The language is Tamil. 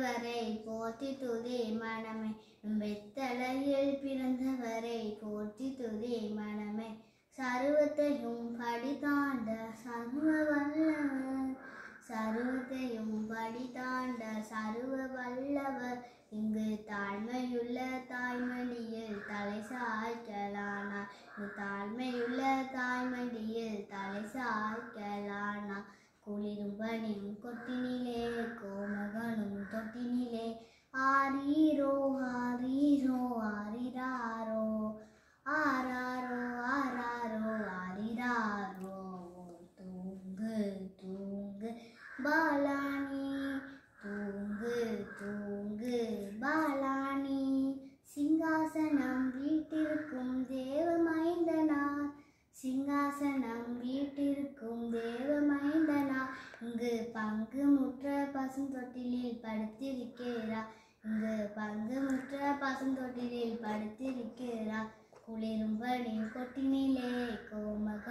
பிறந்தவரை போற்றி துதி மனமே வெத்தலையில் பிறந்தவரை போற்றி துதி மனமே சருவத்தையும் படித்தாண்ட சர்வ வல்லவர் சருவத்தையும் படித்தாண்ட சர்வ வல்லவர் இங்கு தாழ்மையுள்ள தாய்மடியில் தலை சாய்க்கலானார் இங்கு தாழ்மையுள்ள தாய்மடியில் தலை சாய்க்கலானார் குளிரும் பனியும் கொட்டினிலே கோமகனும் தொட்டினிலே ஆரீரோ ஆரீரோ ஆரிராரோ ஆராரோ ஆராரோ ஆரிராரோ தூங்கு தூங்கு பாலானி தூங்கு தூங்கு பாலானி சிங்காசனம் வீட்டிற்கும் தேவ மைந்தனார் சிங்காசனம் வீட்டிற்கும் தேவ மைந்தனார் இங்கு பங்கு முற்ற பசுந்தொட்டிலில் படுத்திருக்கிறார் இங்கு பங்கு முற்ற பசுந்தொட்டிலில் படுத்திருக்கிறார் குளிரும் பனி கொட்டினிலே கோமக